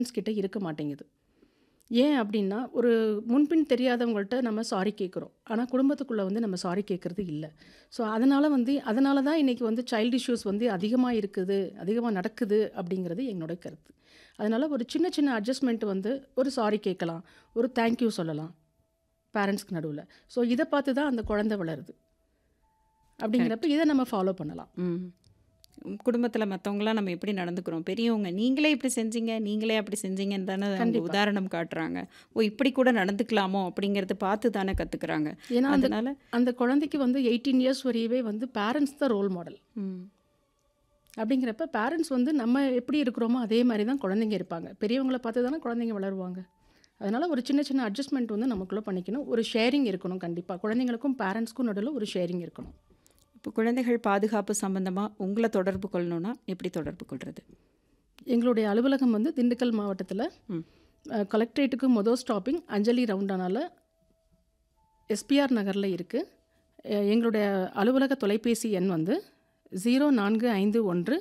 Parents கிட்ட இருக்க மாட்டேங்குது. ஏன் அப்டின்னா, ஒரு முன்பின் தெரியாதவங்கள்ட்ட நம்ம சாரி கேட்குறோம். ஆனா குடும்பத்துக்குள்ள வந்து நம்ம சாரி கேட்கறது இல்ல. ஸோ அதனால வந்து அதனால தான் இன்னைக்கு வந்து சைல்ட் இஷ்யூஸ் வந்து அதிகமா இருக்குது, அதிகமா நடக்குது அப்டிங்கிறது என்னோட கருத்து. அதனால ஒரு சின்ன சின்ன அட்ஜஸ்ட்மென்ட் வந்து ஒரு சாரி கேட்கலாம், ஒரு தேங்க் யூ சொல்லலாம். பேரண்ட்ஸ்க்கு நடுவுல. ஸோ இத பார்த்து தான் அந்த குழந்தை வளருது. அப்டிங்கிறப்ப கரெக்ட். இத நம்ம ஃபாலோ பண்ணலாம். ம். குடும்பத்தில மத்தவங்கலாம் நம்ம எப்படி நடந்துக்கிறோம்? பெரியவங்க நீங்களே இப்படி செஞ்சீங்க, நீங்களே அப்படி செஞ்சீங்கன்னு தானே அவங்க கண்டிப்பா. உதாரணம் காட்டுறாங்க. ஓ! இப்படி கூட நடந்துக்கலாமோ? அப்படிங்கிறத பார்த்து தானே கத்துக்கிறாங்க. ஏன்னா அந்த அதனால அந்த குழந்தைக்கு வந்து 18 இயர்ஸ் வரையவே வந்து பேரண்ட்ஸ் தான் ரோல் மாடல். ம். அப்டிங்கிறப்ப பேரண்ட்ஸ் வந்து நம்ம எப்படி இருக்கிறோமோ அதே மாரி தான் குழந்தைங்க இருப்பாங்க. பெரியவங்கள பார்த்து தானே குழந்தைங்க வளருவாங்க. அதனால ஒரு சின்ன சின்ன அட்ஜஸ்ட்மென்ட் வந்து நமக்குள்ள பண்ணிக்கணும். ஒரு ஷேரிங் இருக்கணும் கண்டிப்பா. குழந்தைங்களுக்கும் பேரண்ட்ஸ்க்கும் நடுவுல ஒரு ஷேரிங் இருக்கணும். இப்போ குழந்தைகள் பாதுகாப்பு சம்பந்தமா உங்கள தொடர்பு கொள்ளணும்னா எப்படி தொடர்பு கொள்றது? எங்களுடைய அலுவலகம் வந்து திண்டுக்கல் மாவட்டத்தில ம். அ கலெக்டரேட்டுக்கு மொத ஸ்டாப்பிங் அஞ்சலி ரவுண்டானால எஸ்பிஆர் நகர்ல இருக்கு. எ எங்களுடைய அலுவலக தொலைபேசி எண் வந்து 0451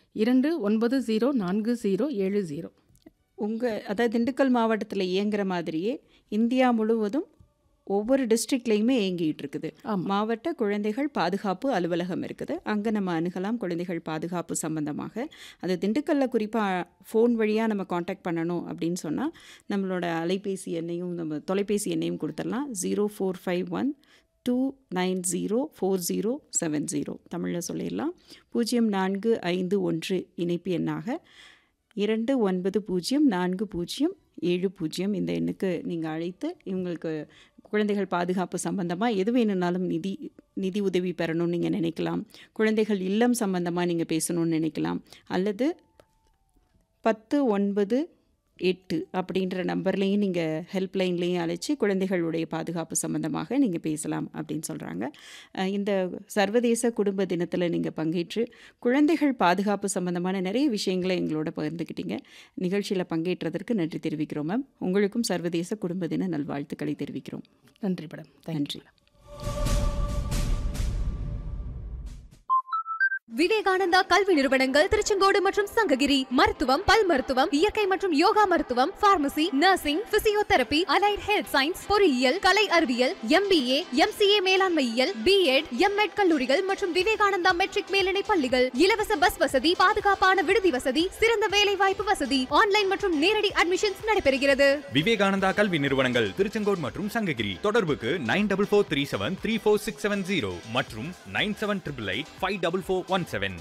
29047070. உங்க அதாவது திண்டுக்கல் மாவட்டத்தில இயங்குற மாதிரியே இந்தியா முழுவதும் ஒவ்வொரு டிஸ்ட்ரிக்ட்லயுமே இயங்கிட்டு இருக்குது. ஆமா. மாவட்ட குழந்தைகள் பாதுகாப்பு அலுவலகம் இருக்குது. அங்க நம்ம அணுகலாம் குழந்தைகள் பாதுகாப்பு சம்பந்தமாக. அது திண்டுக்கல்ல குறிப்பா ஃபோன் வழியா நம்ம கான்டாக்ட் பண்ணணும் அப்படின்னு சொன்னா, நம்மளோட அலைபேசி எண்ணையும் நம்ம தொலைபேசி எண்ணையும் குடுத்துறலாம். 0451 2904070 தமிழ்ல சொல்லிடலாம். 0451 இணைப்பு எண்ணாக 290407 இந்த எண்ணுக்கு நீங்க அழைத்து இவங்களுக்கு குழந்தைகள் பாதுகாப்பு சம்பந்தமா எது வேணும்னாலும் நிதி நிதி உதவி பெறணும்னு நீங்க நினைக்கலாம். குழந்தைகள் இல்லம் சம்பந்தமா நீங்க பேசணும்னு நினைக்கலாம். அல்லது 109 8 அப்படின்ற நம்பர்லயும் நீங்க ஹெல்ப் லைன்லயும் அழைச்சு குழந்தைகளுடைய பாதுகாப்பு சம்பந்தமாக நீங்க பேசலாம் அப்படின்னு சொல்றாங்க. அ இந்த சர்வதேச குடும்ப தினத்தில நீங்க பங்கேற்று குழந்தைகள் பாதுகாப்பு சம்பந்தமான நிறைய விஷயங்கள எங்களோட பகிர்ந்துக்கிட்டீங்க. நிகழ்ச்சியில பங்கேற்றதற்கு நன்றி தெரிவிக்கிறோம் மேம். உங்களுக்கும் சர்வதேச குடும்ப தின நல்வாழ்த்துக்களை தெரிவிக்கிறோம். நன்றி மேடம். தேங்க் யூ நன்றி. மேடம். விவேகானந்தா கல்வி நிறுவனங்கள் திருச்செங்கோடு மற்றும் சங்ககிரி மருத்துவம் பல் மருத்துவம் இயற்கை மற்றும் யோகா மருத்துவம் pharmacy nursing physiotherapy allied health science பொறியியல் கலை அறிவியல் எம்பிஏ எம்சிஏ மேலாண்மையியல் பிஎட் எம்எட் கல்லூரிகள் மற்றும் விவேகானந்தா மெட்ரிக் மேல்நிலை பள்ளிகள் இலவச பஸ் வசதி பாதுகாப்பான விடுதி வசதி சிறந்த வேலை வாய்ப்பு வசதி ஆன்லைன் மற்றும் நேரடி அட்மிஷன்ஸ் நடைபெறுகிறது விவேகானந்தா கல்வி நிறுவனங்கள் திருச்செங்கோடு மற்றும் சங்ககிரி தொடர்புக்கு nine double four three seven three four six seven zero மற்றும் nine seven triple eight five double four one seven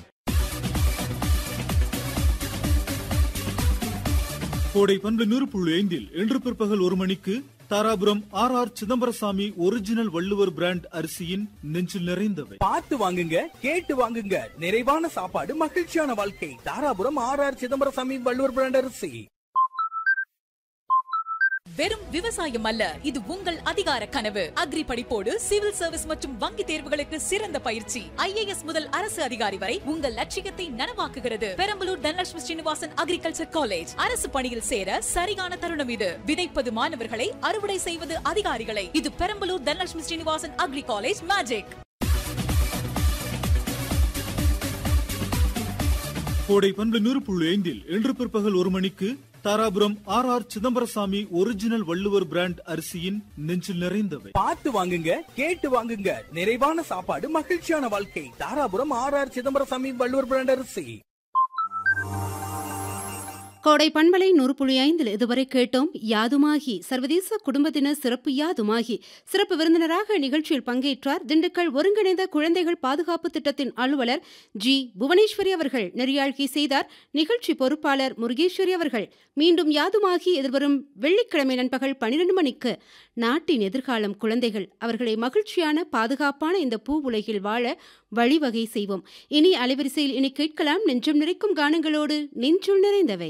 Kodai பண்பு நூறு புள்ளி ஐந்தில் இன்று பிற்பகல் ஒரு மணிக்கு Dharapuram R R Chidambarasamy original Valluvar brand அரிசியின் நெஞ்சில் நிறைந்தவை பார்த்து வாங்குங்க கேட்டு வாங்குங்க நிறைவான சாப்பாடு மகிழ்ச்சியான வாழ்க்கை Dharapuram R R Chidambarasamy Valluvar brand அரிசி வெறும் விவசாயம் அல்ல இது உங்கள் அதிகார கனவு அக்ரி படிப்போடு சிவில் சர்வீஸ் மற்றும் வங்கி தேர்வுகளுக்கு சிறந்த பயிற்சி ஐஏஎஸ் முதல் அரசு அதிகாரி வரை உங்கள் லட்சியத்தை நனவாக்குகிறது பெரம்பலூர் தனலட்சுமி ஸ்ரீனிவாசன் அக்ரிகல்ச்சர் காலேஜ் அரசு பணியில் சேர சரியான தருணம் இது விதைப்பது மாணவர்களை அறுவடை செய்வது அதிகாரிகளை இது Perambalur Dhanalakshmi Srinivasan agri college magic Kodai பண்பு நூறு புள்ளி ஐந்தில் இன்று பிற்பகல் ஒரு மணிக்கு Dharapuram R R Chidambarasamy original Valluvar brand அரிசியின் நெஞ்சில் நிறைந்தவை பார்த்து வாங்குங்க கேட்டு வாங்குங்க நிறைவான சாப்பாடு மகிழ்ச்சியான வாழ்க்கை Dharapuram R R Chidambarasamy Valluvar brand அரிசி கோடை பண்பலை நூறு புள்ளி ஐந்தில் இதுவரை கேட்டோம் யாதுமாகி சர்வதேச குடும்ப தின சிறப்பு யாதுமாகி சிறப்பு விருந்தினராக நிகழ்ச்சியில் பங்கேற்றார் திண்டுக்கல் ஒருங்கிணைந்த குழந்தைகள் பாதுகாப்பு திட்டத்தின் அலுவலர் ஜி புவனேஸ்வரி அவர்கள் நெறியாழ்கை செய்தார் நிகழ்ச்சி பொறுப்பாளர் முருகேஸ்வரி அவர்கள் மீண்டும் யாதுமாகி எதிர்வரும் வெள்ளிக்கிழமை நண்பகல் பனிரெண்டு மணிக்கு நாட்டின் எதிர்காலம் குழந்தைகள் அவர்களை மகிழ்ச்சியான பாதுகாப்பான இந்த பூ உலகில் வாழ வழிவகை செய்வோம் இனி அலைவரிசையில் இனி கேட்கலாம் நெஞ்சம் நிறைக்கும் கானங்களோடு நெஞ்சுள் நிறைந்தவை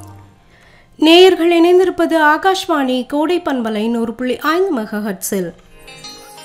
நேயர்கள் இணைந்திருப்பது ஆகாஷ்வாணி கோடை பண்பலை நூறு புள்ளி ஐந்து மெகா ஹட்ஸில்